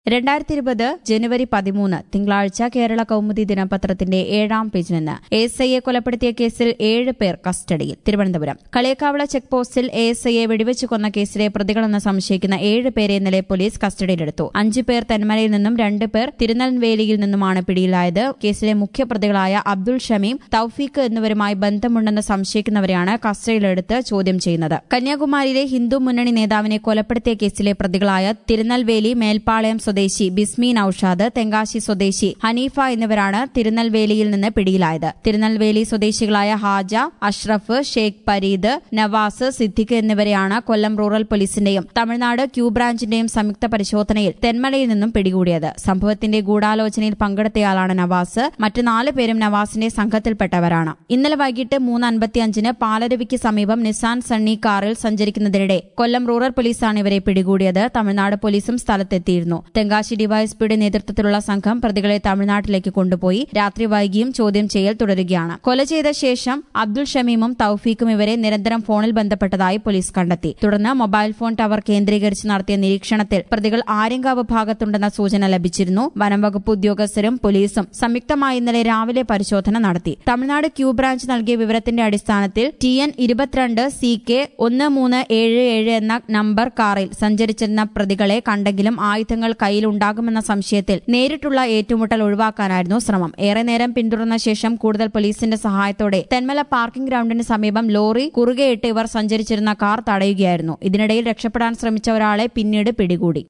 രണ്ടായിരത്തി ഇരുപത് ജനുവരി പതിമൂന്ന് തിങ്കളാഴ്ച കേരള കൗമുദി ദിനപത്രത്തിന്റെ ഏഴാം പേജിൽ നിന്ന് എസ് ഐയെ കൊലപ്പെടുത്തിയ കേസിൽ ഏഴ് പേർ കസ്റ്റഡിയിൽ തിരുവനന്തപുരം കളിയക്കാവിള ചെക്ക് പോസ്റ്റിൽ എസ് ഐയെ വെടിവെച്ച് കൊന്ന കേസിലെ പ്രതികളെന്ന് സംശയിക്കുന്ന ഏഴ് പേരെ ഇന്നലെ പോലീസ് കസ്റ്റഡിയിലെടുത്തു അഞ്ചു പേർ തെന്മലയിൽ നിന്നും രണ്ട് പേർ തിരുനെൽവേലിയിൽ നിന്നുമാണ് പിടിയിലായത് കേസിലെ മുഖ്യപ്രതികളായ അബ്ദുൾ ഷമീം തൌഫീഖ് എന്നിവരുമായി ബന്ധമുണ്ടെന്ന് സംശയിക്കുന്നവരെയാണ് കസ്റ്റഡിയിലെടുത്ത് ചോദ്യം ചെയ്യുന്നത് കന്യാകുമാരിയിലെ ഹിന്ദു മുന്നണി നേതാവിനെ കൊലപ്പെടുത്തിയ കേസിലെ പ്രതികളായ തിരുനെൽവേലി മേൽപ്പാളയം സ്വദേശി ബിസ്മി നൌഷാദ് തെങ്കാശി സ്വദേശി ഹനീഫ എന്നിവരാണ് തിരുനെൽവേലിയിൽ നിന്ന് പിടിയിലായത് തിരുനെൽവേലി സ്വദേശികളായ ഹാജ അഷ്റഫ് ഷെയ്ഖ് പരീദ് നവാസ് സിദ്ദിഖ് എന്നിവരെയാണ് കൊല്ലം റൂറൽ പോലീസിന്റെയും തമിഴ്നാട് ക്യൂ ബ്രാഞ്ചിന്റെയും സംയുക്ത പരിശോധനയിൽ തെന്മലയിൽ നിന്നും പിടികൂടിയത് സംഭവത്തിന്റെ ഗൂഢാലോചനയിൽ പങ്കെടുത്തയാളാണ് നവാസ് മറ്റ് നാല് പേരും നവാസിന്റെ സംഘത്തിൽപ്പെട്ടവരാണ് ഇന്നലെ വൈകിട്ട് മൂന്ന് അൻപത്തിയഞ്ചിന് പാലരുവിക്ക് സമീപം നിസാൻ സണ്ണി കാറിൽ സഞ്ചരിക്കുന്നതിനിടെ കൊല്ലം റൂറൽ പോലീസാണ് ഇവരെ പിടികൂടിയത് തമിഴ്നാട് പോലീസും സ്ഥലത്തെത്തിയിരുന്നു തെങ്കാശി ഡിവൈഎസ്പിയുടെ നേതൃത്വത്തിലുള്ള സംഘം പ്രതികളെ തമിഴ്നാട്ടിലേക്ക് കൊണ്ടുപോയി രാത്രി വൈകിയും ചോദ്യം ചെയ്യൽ തുടരുകയാണ് കൊല ചെയ്ത ശേഷം അബ്ദുൾ ഷമീമും തൌഫീഖും ഇവരെ നിരന്തരം ഫോണിൽ ബന്ധപ്പെട്ടതായി പോലീസ് കണ്ടെത്തി തുടർന്ന് മൊബൈൽ ഫോൺ ടവർ കേന്ദ്രീകരിച്ച് നടത്തിയ നിരീക്ഷണത്തിൽ പ്രതികൾ ആര്യങ്കാവ് ഭാഗത്തുണ്ടെന്ന സൂചന ലഭിച്ചിരുന്നു വനം വകുപ്പ് ഉദ്യോഗസ്ഥരും പോലീസും സംയുക്തമായി ഇന്നലെ രാവിലെ പരിശോധന നടത്തി തമിഴ്നാട് ക്യൂ ബ്രാഞ്ച് നൽകിയ വിവരത്തിന്റെ അടിസ്ഥാനത്തിൽ ടി എൻ ഇരുപത്തിരണ്ട് സി കെ ഒന്ന് മൂന്ന് ഏഴ് ഏഴ് എന്ന നമ്പർ കാറിൽ സഞ്ചരിച്ചിരുന്ന പ്രതികളെ കണ്ടെങ്കിലും ആയുധങ്ങൾ കയ്യിലുണ്ടാകുമെന്ന സംശയത്തിൽ നേരിട്ടുള്ള ഏറ്റുമുട്ടൽ ഒഴിവാക്കാനായിരുന്നു ശ്രമം ഏറെ നേരം പിന്തുടർന്ന ശേഷം കൂടുതൽ പോലീസിന്റെ സഹായത്തോടെ തെന്മല പാർക്കിംഗ് ഗ്രൌണ്ടിന് സമീപം ലോറി കുറുകെയിട്ട് ഇവർ സഞ്ചരിച്ചിരുന്ന കാർ തടയുകയായിരുന്നു ഇതിനിടയിൽ രക്ഷപ്പെടാൻ ശ്രമിച്ച ഒരാളെ പിന്നീട് പിടികൂടി